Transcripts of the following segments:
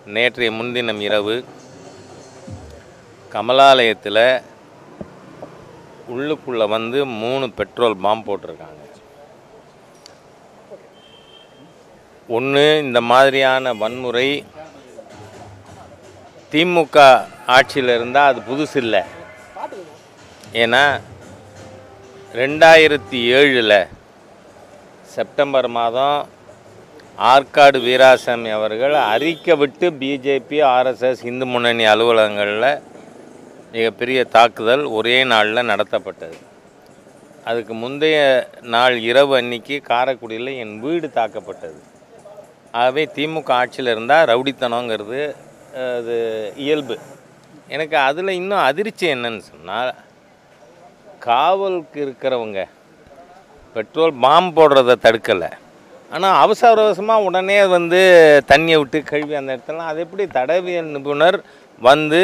நேற்றைய முன்தினம் இரவு கமலாலயத்தில் உள்ளுக்குள்ளே வந்து மூணு பெட்ரோல் பாம்பு போட்டிருக்காங்க ஒன்று இந்த மாதிரியான வன்முறை திமுக ஆட்சியில் இருந்தால் அது புதுசு இல்லை ஏன்னா ரெண்டாயிரத்தி ஏழில் செப்டம்பர் மாதம் ஆற்காடு வீராசாமி அவர்கள் அறிக்கை விட்டு பிஜேபி ஆர்எஸ்எஸ் இந்து முன்னணி அலுவலகங்களில் மிகப்பெரிய தாக்குதல் ஒரே நாளில் நடத்தப்பட்டது அதுக்கு முந்தைய நாள் இரவு அன்னைக்கு காரைக்குடியில் என் வீடு தாக்கப்பட்டது ஆகவே திமுக ஆட்சியில் இருந்தால் ரவுடித்தனங்கிறது அஹ், அது இயல்பு எனக்கு அதில் இன்னும் அதிர்ச்சி என்னன்னு சொன்னால் காவலுக்கு இருக்கிறவங்க பெட்ரோல் பாம்பு போடுறத தடுக்கலை ஆனால் அவசர அவசரமாக உடனே வந்து தண்ணியை விட்டு கழுவி அந்த இடத்துல அது எப்படி தடவியல் நிபுணர் வந்து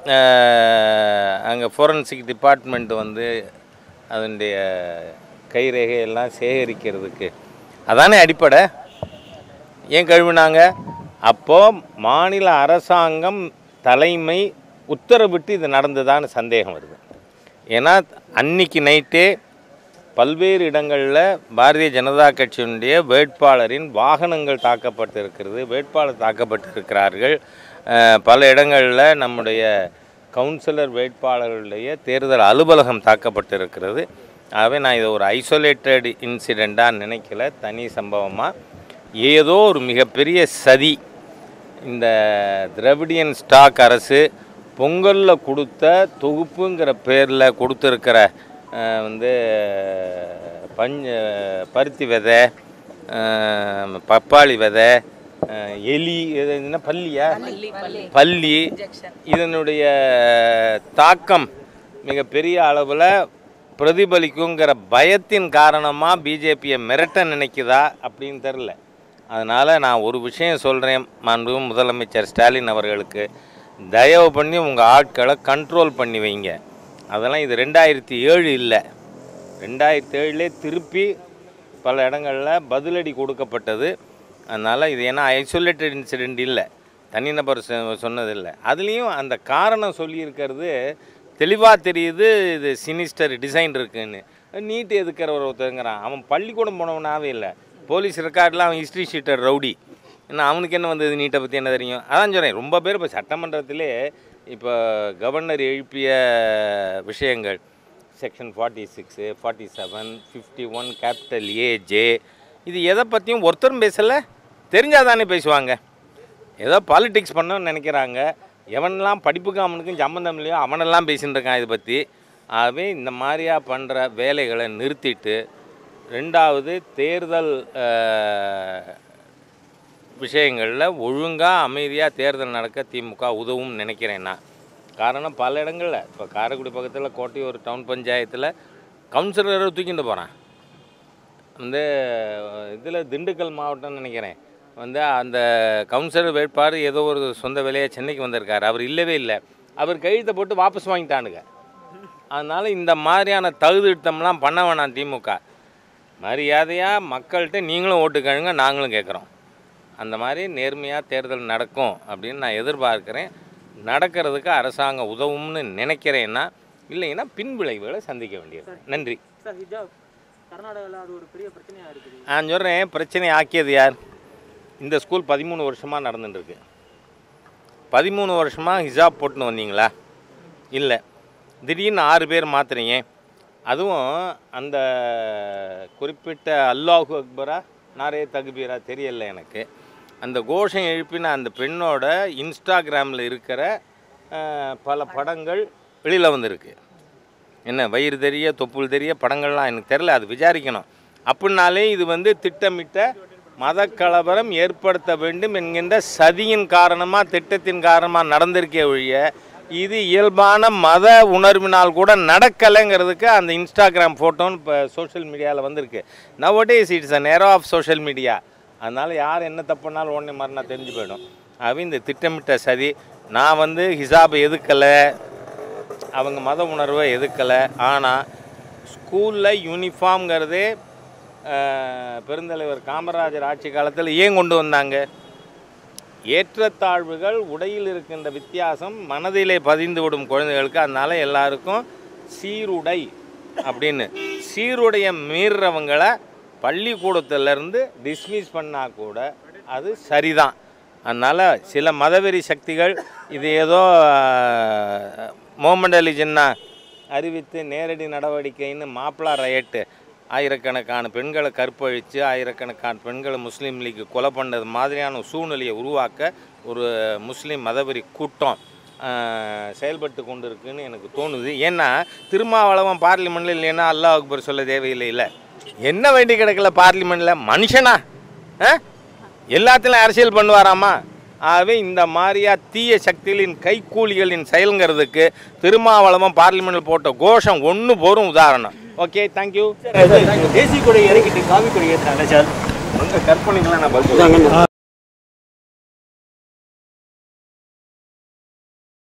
அங்கே ஃபோரன்சிக் டிபார்ட்மெண்ட் வந்து அதனுடைய கைரேகை எல்லாம் சேகரிக்கிறதுக்கு அதானே அடிப்படை ஏன் கழுவினாங்க அப்போது மாநில அரசாங்கம் தலைமை உத்தரவிட்டு இது நடந்ததான்னு சந்தேகம் வருது ஏன்னா அன்னைக்கு நைட்டே பல்வேறு இடங்களில் பாரதிய ஜனதா கட்சியினுடைய வேட்பாளரின் வாகனங்கள் தாக்கப்பட்டிருக்கிறது வேட்பாளர் தாக்கப்பட்டிருக்கிறார்கள் அஹ், பல இடங்களில் நம்முடைய கவுன்சிலர் வேட்பாளர்களுடைய தேர்தல் அலுவலகம் தாக்கப்பட்டிருக்கிறது ஆகவே நான் இதை ஒரு ஐசோலேட்டட் இன்சிடெண்ட்டாக நினைக்கல தனி சம்பவமாக ஏதோ ஒரு மிகப்பெரிய சதி இந்த திராவிடியன் ஸ்டாக் அரசு பொங்கலில் கொடுத்த தொகுப்புங்கிற பேரில் கொடுத்துருக்கிற அஹ், வந்து பஞ்ச பருத்தி விதை அஹ், பப்பாளி விதை அஹ், எலி இது என்ன பல்லியா பல்லி இதனுடைய தாக்கம் மிகப்பெரிய அளவில் பிரதிபலிக்குங்கிற பயத்தின் காரணமாக பிஜேபியை மிரட்ட நினைக்குதா அப்படின்னு தெரில அதனால் நான் ஒரு விஷயம் சொல்கிறேன் மாண்பு முதலமைச்சர் ஸ்டாலின் அவர்களுக்கு தயவு பண்ணி உங்கள் ஆட்களை கண்ட்ரோல் பண்ணி வைங்க அதெல்லாம் இது ரெண்டாயிரத்தி ஏழு இல்லை ரெண்டாயிரத்தி ஏழுலே திருப்பி பல இடங்களில் பதிலடி கொடுக்கப்பட்டது அதனால் இது ஏன்னா ஐசோலேட்டட் இன்சிடெண்ட் இல்லை தனிநபர் சொ- சொன்னதில்லை அதுலேயும் அந்த காரணம் சொல்லியிருக்கிறது தெளிவாக தெரியுது இது சினிஸ்டர் டிசைன் இருக்குன்னு நீட்டு எதுக்கிற ஒருத்தங்கிறான் அவன் பள்ளிக்கூடம் போனவனாவே இல்லை போலீஸ் ரெக்கார்டில் அவன் ஹிஸ்ட்ரி ஷீட்டர் ரவுடி என்ன அவனுக்கு என்ன வந்தது நீட்டை பற்றி என்ன தெரியும் அதான் சொல்கிறேன் ரொம்ப பேர் இப்போ சட்டமன்றத்திலே இப்போ கவர்னர் எழுப்பிய விஷயங்கள் section forty six forty seven fifty one capital A J இது எதை பற்றியும் ஒருத்தரும் பேசலை தெரிஞ்சால் தானே பேசுவாங்க ஏதோ பாலிடிக்ஸ் பண்ணணும்னு நினைக்கிறாங்க எவனெல்லாம் படிப்புக்கும் அவனுக்கும் சம்மந்தம் இல்லையோ அவனெல்லாம் பேசின்னு இருக்கான் இதை பற்றி ஆகவே இந்த மாதிரியா பண்ணுற வேலைகளை நிறுத்திட்டு ரெண்டாவது தேர்தல் அஹ், விஷயங்களில் ஒழுங்காக அமைதியாக தேர்தல் நடக்க திமுக உதவும் நினைக்கிறேன் நான் காரணம் பல இடங்களில் இப்போ காரைக்குடி பக்கத்தில் கோட்டையூர் டவுன் பஞ்சாயத்தில் கவுன்சிலரை தூக்கிட்டு போகிறான் வந்து இதில் திண்டுக்கல் மாவட்டம்னு நினைக்கிறேன் வந்து அந்த கவுன்சிலர் வேட்பாளர் ஏதோ ஒரு சொந்த வேலையாக சென்னைக்கு வந்திருக்காரு அவர் இல்லவே இல்லை அவர் கையெழுத்தை போட்டு வாபஸ் வாங்கிட்டானுங்க அதனால் இந்த மாதிரியான தகுதிட்டம்லாம் பண்ண வேணாம் திமுக மரியாதையாக மக்கள்கிட்ட நீங்களும் ஓட்டு கழுங்க நாங்களும் கேட்குறோம் அந்த மாதிரி நேர்மையாக தேர்தல் நடக்கும் அப்படின்னு நான் எதிர்பார்க்குறேன் நடக்கிறதுக்கு அரசாங்கம் உதவும்னு நினைக்கிறேன்னா இல்லைன்னா பின்விளைவுகளை சந்திக்க வேண்டியது நன்றி சார் ஹிஜாப் கர்நாடகாவில் அது ஒரு பெரிய பிரச்சனையாக இருக்குது நான் சொல்கிறேன் பிரச்சனை ஆக்கியது யார் இந்த ஸ்கூல் பதிமூணு வருஷமாக நடந்துட்டுருக்கு பதிமூணு வருஷமாக ஹிஜாப் போட்டுன்னு வந்தீங்களா இல்லை திடீர்னு ஆறு பேர் மாத்துறீங்க அதுவும் அந்த குறிப்பிட்ட அல்லாஹு அக்பரா நாரே தகுபீரா தெரியல எனக்கு அந்த கோஷம் எழுப்பின அந்த பெண்ணோட இன்ஸ்டாகிராமில் இருக்கிற அஹ், பல படங்கள் வெளியில் வந்திருக்கு என்ன வயிறு தெரிய தொப்புள் தெரிய படங்கள்லாம் எனக்கு தெரில அது விசாரிக்கணும் அப்படின்னாலே இது வந்து திட்டமிட்ட மத கலவரம் ஏற்படுத்த வேண்டும் என்கின்ற சதியின் காரணமாக திட்டத்தின் காரணமாக நடந்திருக்கே ஒழிய இது இயல்பான மத உணர்வினால் கூட நடக்கலைங்கிறதுக்கு அந்த இன்ஸ்டாகிராம் ஃபோட்டோன்னு இப்போ சோஷியல் மீடியாவில் வந்திருக்கு நவடேஸ் இட்ஸ் அ நேரோ ஆஃப் சோஷியல் மீடியா அதனால் யார் என்ன தப்புனாலும் உடனே மறுநாள் தெரிஞ்சு போயிடும் ஆகவே இந்த திட்டமிட்ட சதி நான் வந்து ஹிசாபை எதுக்கலை அவங்க மத உணர்வை எதுக்கலை ஆனால் ஸ்கூலில் யூனிஃபார்ம்ங்கிறதே அஹ், பெருந்தலைவர் காமராஜர் ஆட்சி காலத்தில் ஏன் கொண்டு வந்தாங்க ஏற்றத்தாழ்வுகள் உடையில் இருக்கின்ற வித்தியாசம் மனதிலே பதிந்து விடும் குழந்தைகளுக்கு அதனால எல்லாருக்கும் சீருடை அப்படின்னு சீருடைய மீறுறவங்களை பள்ளிக்கூடத்திலேருந்து டிஸ்மிஸ் பண்ணால் கூட அது சரிதான் அதனால் சில மதவெறி சக்திகள் இது ஏதோ அஹ், முகமது அலி ஜின்னா அறிவித்து நேரடி நடவடிக்கைன்னு மாப்பிளா ரயட்டு ஆயிரக்கணக்கான பெண்களை கற்பழித்து ஆயிரக்கணக்கான பெண்களை முஸ்லீம் லீக் கொலை பண்ணது மாதிரியான ஒரு சூழ்நிலையை உருவாக்க ஒரு முஸ்லீம் மதவெறி கூட்டம் ஆஹ், செயல்பட்டு கொண்டு இருக்குன்னு எனக்கு தோணுது ஏன்னா திருமாவளவன் பார்லிமெண்ட்டில் இல்லைன்னா அல்லாஹ் அக்பர் சொல்ல தேவையில்லை இல்லை என்ன வேண்டி கிடக்கல பார்லிமெண்ட்டில் மனுஷனா ஆ? எல்லாத்துலையும் அரசியல் பண்ணுவாராமா ஆகவே இந்த மாதிரியா தீய சக்திகளின் கைக்கூலிகளின் செயலுங்கிறதுக்கு திருமாவளவன் பார்லிமெண்ட்டில் போட்ட கோஷம் ஒன்று போரும் உதாரணம் ஓகே தேங்க்யூ தேசிய கொடி இறக்கிட்டு காவி கொடி ஏற்றுறாங்க சார் உங்கள் கற்பனைக்கெல்லாம் நான் பதில் சொல்றேன்.